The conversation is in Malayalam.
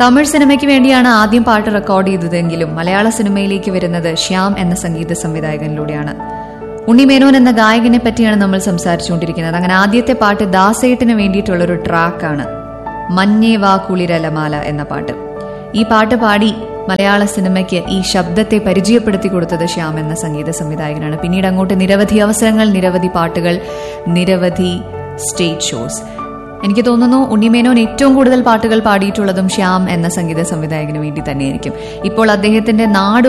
തമിഴ് സിനിമയ്ക്ക് വേണ്ടിയാണ് ആദ്യം പാട്ട് റെക്കോർഡ് ചെയ്തതെങ്കിലും മലയാള സിനിമയിലേക്ക് വരുന്നത് ശ്യാം എന്ന സംഗീത സംവിധായകനിലൂടെയാണ് ഉണ്ണിമേനോൻ എന്ന ഗായകനെ പറ്റിയാണ് നമ്മൾ സംസാരിച്ചുകൊണ്ടിരിക്കുന്നത് അങ്ങനെ ആദ്യത്തെ പാട്ട് ദാസേട്ടിന് വേണ്ടിയിട്ടുള്ള ഒരു ട്രാക്കാണ് മഞ്ഞേ വാ കുളിരലമാല എന്ന പാട്ട് ഈ പാട്ട് പാടി മലയാള സിനിമയ്ക്ക് ഈ ശബ്ദത്തെ പരിചയപ്പെടുത്തി കൊടുത്തത് ശ്യാം എന്ന സംഗീത സംവിധായകനാണ് പിന്നീട് അങ്ങോട്ട് നിരവധി അവസരങ്ങൾ നിരവധി പാട്ടുകൾ നിരവധി സ്റ്റേജ് ഷോസ് എനിക്ക് തോന്നുന്നു ഉണ്ണിമേനോൻ ഏറ്റവും കൂടുതൽ പാട്ടുകൾ പാടിയിട്ടുള്ളതും ശ്യാം എന്ന സംഗീത സംവിധായകന് വേണ്ടി തന്നെയായിരിക്കും ഇപ്പോൾ അദ്ദേഹത്തിന്റെ നാട്